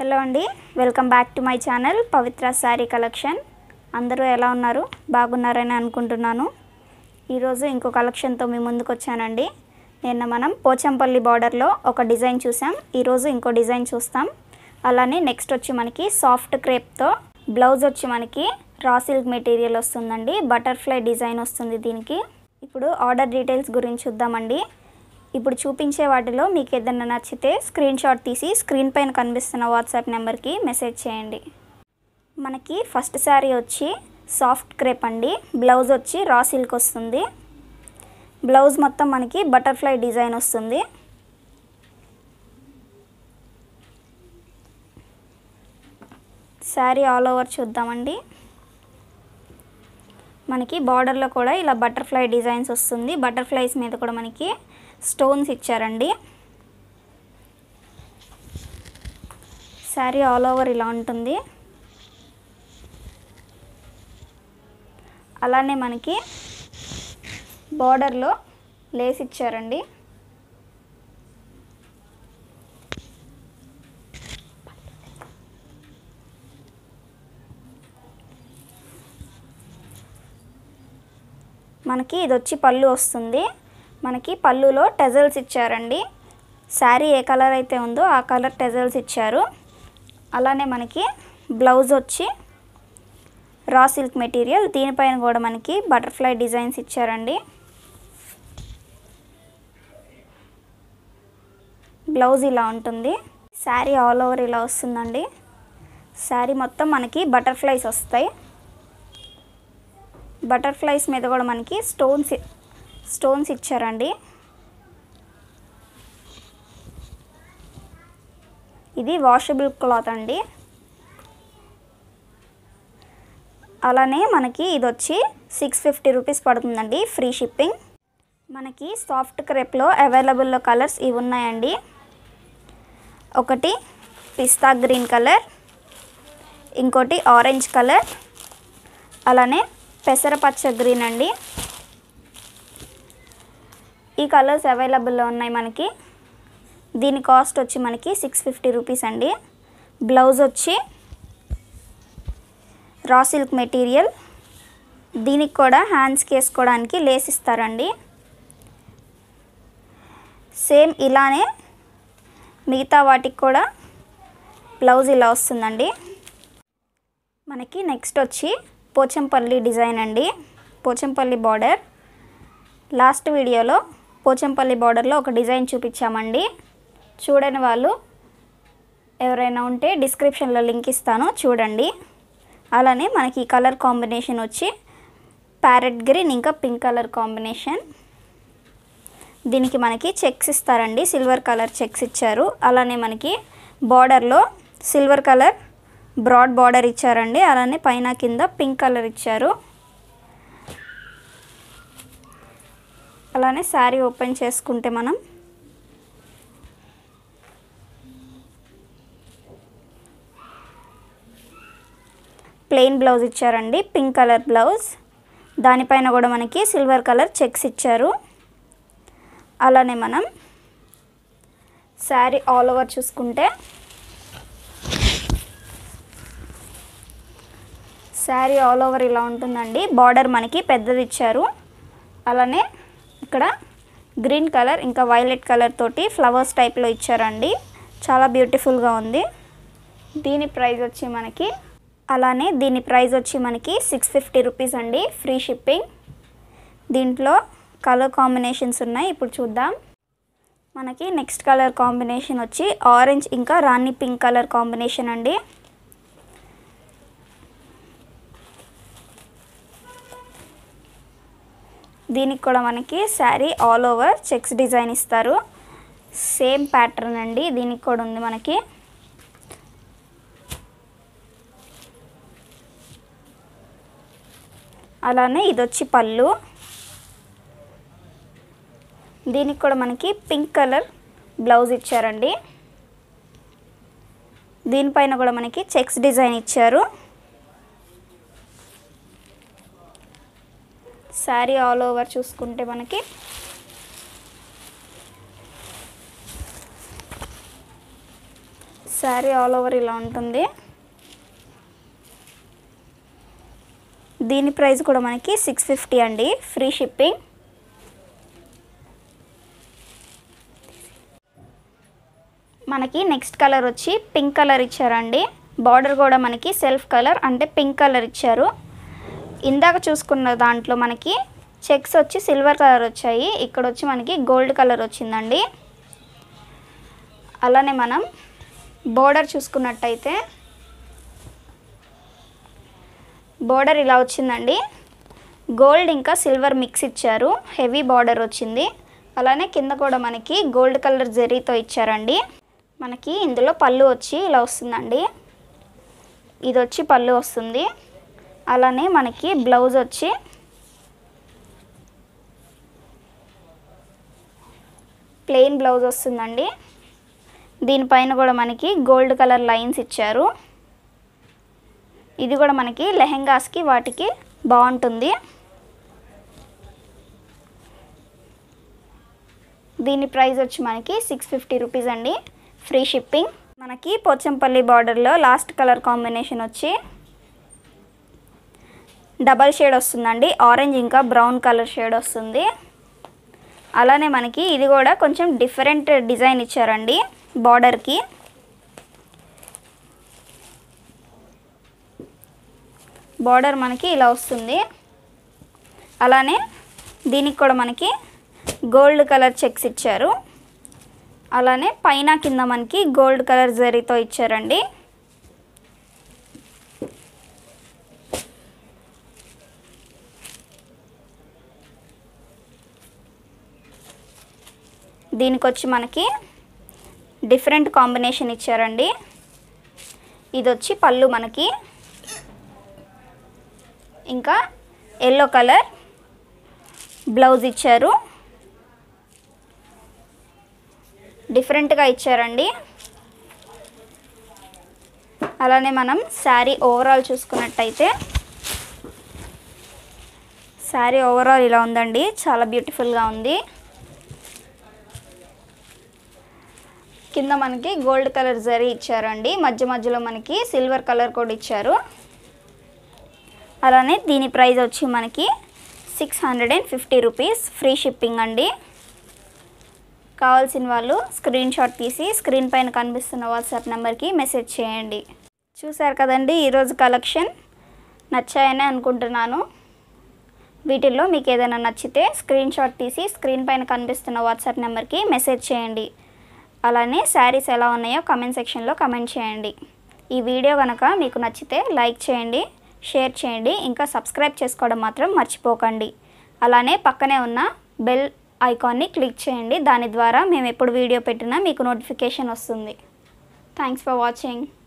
hello అండి welcome back to my channel Pavitra sari collection అందరూ ఎలా ఉన్నారు బాగున్నారని అనుకుంటున్నాను ఈరోజు ఇంకో కలెక్షన్తో మీ ముందుకు వచ్చానండి నిన్న మనం పోచంపల్లి బార్డర్లో ఒక డిజైన్ చూసాం ఈరోజు ఇంకో డిజైన్ చూస్తాం అలానే నెక్స్ట్ వచ్చి మనకి సాఫ్ట్ క్రేప్తో బ్లౌజ్ వచ్చి మనకి రా సిల్క్ మెటీరియల్ వస్తుందండి బటర్ఫ్లై డిజైన్ వస్తుంది దీనికి ఇప్పుడు ఆర్డర్ డీటెయిల్స్ గురించి చూద్దామండి ఇప్పుడు చూపించే వాటిలో మీకు ఏదైనా నచ్చితే స్క్రీన్ షాట్ తీసి స్క్రీన్ పైన కనిపిస్తున్న వాట్సాప్ నెంబర్కి మెసేజ్ చేయండి మనకి ఫస్ట్ శారీ వచ్చి సాఫ్ట్ క్రేప్ అండి బ్లౌజ్ వచ్చి రా సిల్క్ వస్తుంది బ్లౌజ్ మొత్తం మనకి బటర్ఫ్లై డిజైన్ వస్తుంది శారీ ఆల్ ఓవర్ చూద్దామండి మనకి బార్డర్లో కూడా ఇలా బటర్ఫ్లై డిజైన్స్ వస్తుంది బటర్ఫ్లైస్ మీద కూడా మనకి స్టోన్స్ ఇచ్చారండి శారీ ఆల్ ఓవర్ ఇలా ఉంటుంది అలానే మనకి బార్డర్లో లేస్ ఇచ్చారండి మనకి ఇది వచ్చి పళ్ళు వస్తుంది మనకి పళ్ళులో టెజల్స్ ఇచ్చారండి శారీ ఏ కలర్ అయితే ఉందో ఆ కలర్ టెజల్స్ ఇచ్చారు అలానే మనకి బ్లౌజ్ వచ్చి రా సిల్క్ మెటీరియల్ దీనిపైన కూడా మనకి బటర్ఫ్లై డిజైన్స్ ఇచ్చారండి బ్లౌజ్ ఇలా ఉంటుంది శారీ ఆల్ ఓవర్ ఇలా వస్తుందండి శారీ మొత్తం మనకి బటర్ఫ్లైస్ వస్తాయి బటర్ఫ్లైస్ మీద కూడా మనకి స్టోన్స్ స్టోన్స్ ఇచ్చారండి ఇది వాషబుల్ క్లాత్ అండి అలానే మనకి ఇది వచ్చి సిక్స్ ఫిఫ్టీ రూపీస్ పడుతుందండి ఫ్రీ షిప్పింగ్ మనకి సాఫ్ట్ క్రేప్లో అవైలబుల్లో కలర్స్ ఇవి ఉన్నాయండి ఒకటి పిస్తా గ్రీన్ కలర్ ఇంకోటి ఆరెంజ్ కలర్ అలానే పెసరపచ్చ గ్రీన్ అండి ఈ కలర్స్ అవైలబుల్లో ఉన్నాయి మనకి దీని కాస్ట్ వచ్చి మనకి సిక్స్ ఫిఫ్టీ రూపీస్ అండి బ్లౌజ్ వచ్చి రా సిల్క్ మెటీరియల్ దీనికి కూడా హ్యాండ్స్కి వేసుకోవడానికి లేస్ ఇస్తారండి సేమ్ ఇలానే మిగతా వాటికి కూడా బ్లౌజ్ ఇలా వస్తుందండి మనకి నెక్స్ట్ వచ్చి పోచంపల్లి డిజైన్ అండి పోచంపల్లి బార్డర్ లాస్ట్ వీడియోలో పోచంపల్లి బార్డర్లో ఒక డిజైన్ చూపించామండి చూడని వాళ్ళు ఎవరైనా ఉంటే డిస్క్రిప్షన్లో లింక్ ఇస్తాను చూడండి అలానే మనకి ఈ కలర్ కాంబినేషన్ వచ్చి ప్యారెట్ గ్రీన్ ఇంకా పింక్ కలర్ కాంబినేషన్ దీనికి మనకి చెక్స్ ఇస్తారండి సిల్వర్ కలర్ చెక్స్ ఇచ్చారు అలానే మనకి బార్డర్లో సిల్వర్ కలర్ బ్రాడ్ బార్డర్ ఇచ్చారండి అలానే పైన కింద పింక్ కలర్ ఇచ్చారు అలానే శారీ ఓపెన్ చేసుకుంటే మనం ప్లెయిన్ బ్లౌజ్ ఇచ్చారండి పింక్ కలర్ బ్లౌజ్ దానిపైన కూడా మనకి సిల్వర్ కలర్ చెక్స్ ఇచ్చారు అలానే మనం శారీ ఆల్ ఓవర్ చూసుకుంటే శారీ ఆల్ ఓవర్ ఇలా ఉంటుందండి బార్డర్ మనకి పెద్దది ఇచ్చారు అలానే ఇక్కడ గ్రీన్ కలర్ ఇంకా వైలెట్ కలర్ తోటి ఫ్లవర్స్ టైప్లో ఇచ్చారండి చాలా బ్యూటిఫుల్గా ఉంది దీని ప్రైస్ వచ్చి మనకి అలానే దీని ప్రైస్ వచ్చి మనకి సిక్స్ ఫిఫ్టీ రూపీస్ అండి ఫ్రీ షిప్పింగ్ దీంట్లో కలర్ కాంబినేషన్స్ ఉన్నాయి ఇప్పుడు చూద్దాం మనకి నెక్స్ట్ కలర్ కాంబినేషన్ వచ్చి ఆరెంజ్ ఇంకా రాణి పింక్ కలర్ కాంబినేషన్ అండి దీనికి కూడా మనకి sari all over checks design ఇస్తారు సేమ్ ప్యాటర్న్ అండి దీనికి కూడా ఉంది మనకి అలానే ఇది వచ్చి పళ్ళు దీనికి కూడా మనకి పింక్ కలర్ బ్లౌజ్ ఇచ్చారండి దీనిపైన కూడా మనకి చెక్స్ డిజైన్ ఇచ్చారు శారీ ఆల్ ఓవర్ చూసుకుంటే మనకి శారీ ఆల్ ఓవర్ ఇలా ఉంటుంది దీని ప్రైస్ కూడా మనకి సిక్స్ ఫిఫ్టీ అండి ఫ్రీ షిప్పింగ్ మనకి నెక్స్ట్ కలర్ వచ్చి పింక్ కలర్ ఇచ్చారండి బార్డర్ కూడా మనకి సెల్ఫ్ కలర్ అంటే పింక్ కలర్ ఇచ్చారు ఇందాక చూసుకున్న దాంట్లో మనకి చెక్స్ వచ్చి సిల్వర్ కలర్ వచ్చాయి ఇక్కడ వచ్చి మనకి గోల్డ్ కలర్ వచ్చిందండి అలానే మనం బోర్డర్ చూసుకున్నట్టయితే బోర్డర్ ఇలా వచ్చిందండి గోల్డ్ ఇంకా సిల్వర్ మిక్స్ ఇచ్చారు హెవీ బార్డర్ వచ్చింది అలానే కింద కూడా మనకి గోల్డ్ కలర్ జెరీతో ఇచ్చారండి మనకి ఇందులో పళ్ళు వచ్చి ఇలా వస్తుందండి ఇది వచ్చి పళ్ళు వస్తుంది అలానే మనకి బ్లౌజ్ వచ్చి ప్లెయిన్ బ్లౌజ్ వస్తుందండి దీనిపైన కూడా మనకి గోల్డ్ కలర్ లైన్స్ ఇచ్చారు ఇది కూడా మనకి లెహెంగాస్కి వాటికి బాగుంటుంది దీని ప్రైస్ వచ్చి మనకి సిక్స్ ఫిఫ్టీ రూపీస్ అండి ఫ్రీ షిప్పింగ్ మనకి పోచంపల్లి బార్డర్లో లాస్ట్ కలర్ కాంబినేషన్ వచ్చి డబల్ షేడ్ వస్తుందండి ఆరెంజ్ ఇంకా బ్రౌన్ కలర్ షేడ్ వస్తుంది అలానే మనకి ఇది కూడా కొంచెం డిఫరెంట్ డిజైన్ ఇచ్చారండి బార్డర్కి బార్డర్ మనకి ఇలా వస్తుంది అలానే దీనికి కూడా మనకి గోల్డ్ కలర్ చెక్స్ ఇచ్చారు అలానే పైన కింద మనకి గోల్డ్ కలర్ జరీతో ఇచ్చారండి దీనికి వచ్చి మనకి డిఫరెంట్ కాంబినేషన్ ఇచ్చారండి ఇది వచ్చి పళ్ళు మనకి ఇంకా ఎల్లో కలర్ బ్లౌజ్ ఇచ్చారు డిఫరెంట్గా ఇచ్చారండి అలానే మనం శారీ ఓవరాల్ చూసుకున్నట్టయితే శారీ ఓవరాల్ ఇలా ఉందండి చాలా బ్యూటిఫుల్గా ఉంది కింద మనకి గోల్డ్ కలర్ జరీ ఇచ్చారండి మధ్య మధ్యలో మనకి సిల్వర్ కలర్ కూడా ఇచ్చారు అలానే దీని ప్రైస్ వచ్చి మనకి six hundred and fifty rupees free shipping అండి కావాల్సిన వాళ్ళు స్క్రీన్ షాట్ తీసి స్క్రీన్ పైన కనిపిస్తున్న వాట్సాప్ నెంబర్కి మెసేజ్ చేయండి చూశారు కదండి ఈరోజు కలెక్షన్ నచ్చాయని అనుకుంటున్నాను వీటిల్లో మీకు ఏదైనా నచ్చితే స్క్రీన్ షాట్ తీసి స్క్రీన్ పైన కనిపిస్తున్న వాట్సాప్ నెంబర్కి మెసేజ్ చేయండి అలానే శారీస్ ఎలా ఉన్నాయో కమెంట్ సెక్షన్లో కమెంట్ చేయండి ఈ వీడియో కనుక మీకు నచ్చితే లైక్ చేయండి షేర్ చేయండి ఇంకా సబ్స్క్రైబ్ చేసుకోవడం మాత్రం మర్చిపోకండి అలానే పక్కనే ఉన్న బెల్ ఐకాన్ని క్లిక్ చేయండి దాని ద్వారా మేము ఎప్పుడు వీడియో పెట్టినా మీకు నోటిఫికేషన్ వస్తుంది థ్యాంక్స్ ఫర్ వాచింగ్